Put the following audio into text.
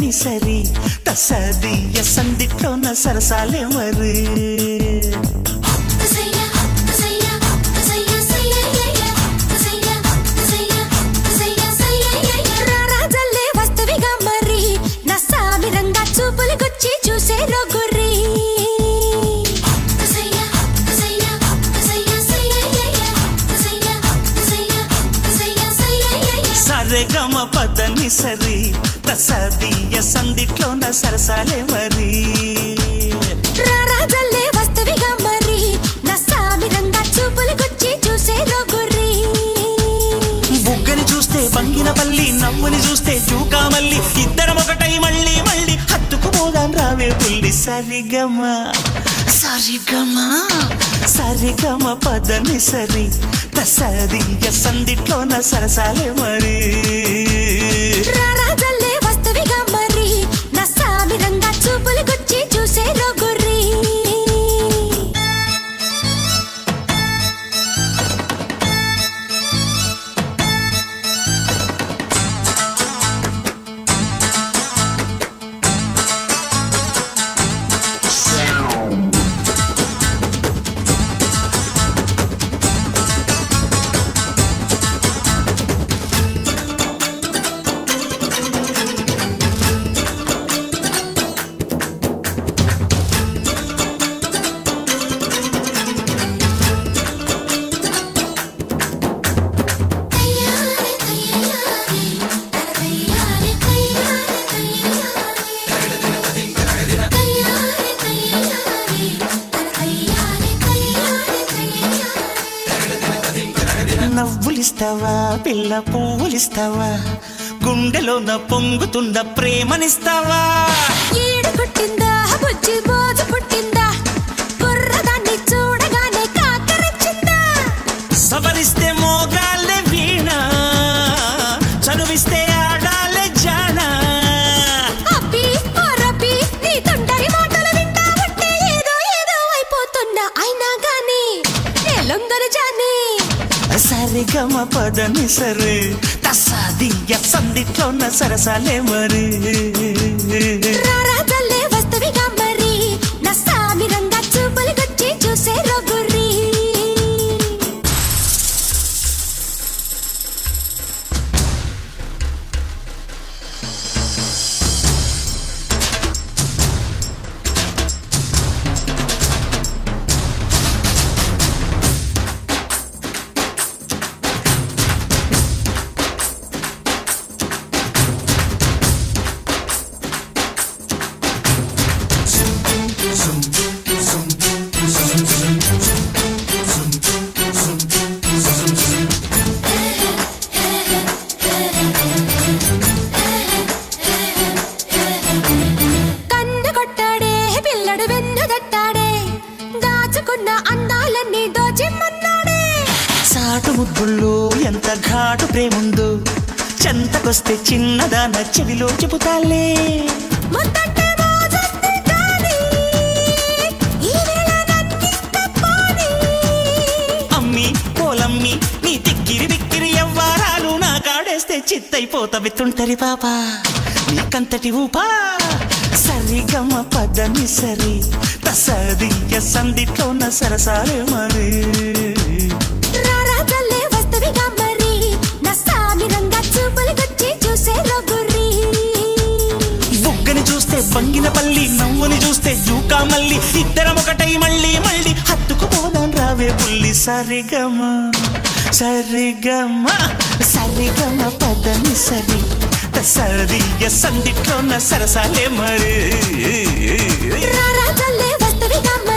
పదని సరి తసదియ సందిట్లోన సరసాలే మరి సయ్య సయ్య సయ్య సయ్య సయ్య సయ్య సయ్య సయ్య రారాజల్లే వస్తవిగా మరి నా సామిరంగా చూపులు గుచ్చి చూసే రొగురి సయ్య సయ్య సయ్య సయ్య సయ్య సయ్య సయ్య సరే గమ పదని సరి తసదియ సందిట్లోన సరసాలే మరి రారాజల్లే వస్తవిగా మరి నా సామిరంగా చూపులు గుచ్చి చూసే రొగురి బుగ్గని చూస్తే బంగిన పల్లి నవ్వుని చూస్తే జూకా మల్లి ఇద్దరం ఒకటై మళ్ళీ మళ్ళీ హత్తుకుపోదాం రావే పుల్లి సరిగమ సరిగమ సరిగమ పదని సరి తసదియ సందిట్లోన సరసాలే మరి రారాజల్లే వస్తవిగా మరి నా సామిరంగా చూపులు గుచ్చి చూసే రొగురి నవ్వులిస్తావా పిల్ల పువ్వులిస్తావా గుండెలోన పొంగుతున్న ప్రేమనిస్తావా ఈడు పుట్టిందా బుజ్జి మోజు పుట్టిందా కుర్రదాన్ని చూడగానే కాకరచ్చిందా సవరిస్తే మోగాలే వీణ చనువిస్తే ఆడాలే జాన అబ్బి ఓరబ్బి నీ తొండరి మాటలు వింటా ఉంటే ఏదో ఏదో అయిపోతున్నా అయినా గాని ఏ లొంగరు జాని సరిగమ పదని సరే తసాదియ సందిట్లోన సరసాలే మరి రారాజల్లే వస్తవిగా మరి నా సామిరంగా చూపులు గుచ్చి చూసే రొగురి కన్ను కొట్టాడే పిల్లడు వెన్ను తట్టాడే దాచుకున్న అందాలన్నీ దోచిమ్మన్నాడే సాటు ముద్దుల్లో ఎంత ఘాటు ప్రేముందో చెంతకొస్తే చిన్నదాన చెవిలో చెబుతాలే ముద్దంటే మోజొస్తే గాని, ఈ వేళ నన్నిష్టపోని. అమ్మి పోలమ్మి నీ తిక్కిరి బిక్కిరి ఎవ్వారాలు నా కాడేస్తే చిత్తైపోతవి తుంటరి పాప నీకంతటి ఊపా సరిగమ పదని సరి తసదియ సందిట్లోన సరసాలే మరి రారాజల్లే వస్తవిగా మరి, నా సామిరంగా చూపులు గుచ్చి చూసే రొగురి. బుగ్గని చూస్తే బంగిన పల్లి నవ్వుని చూస్తే జూకా మల్లి ఇద్దరం ఒకటై మళ్ళీ మళ్ళీ హత్తుకుపోదాం రావే పుల్లి సరిగమ సరిగమ సరిగమ పదని సరి సరియ సందిట్లోన సరసాలే మరి రారాజల్లే వస్తవిగా మరి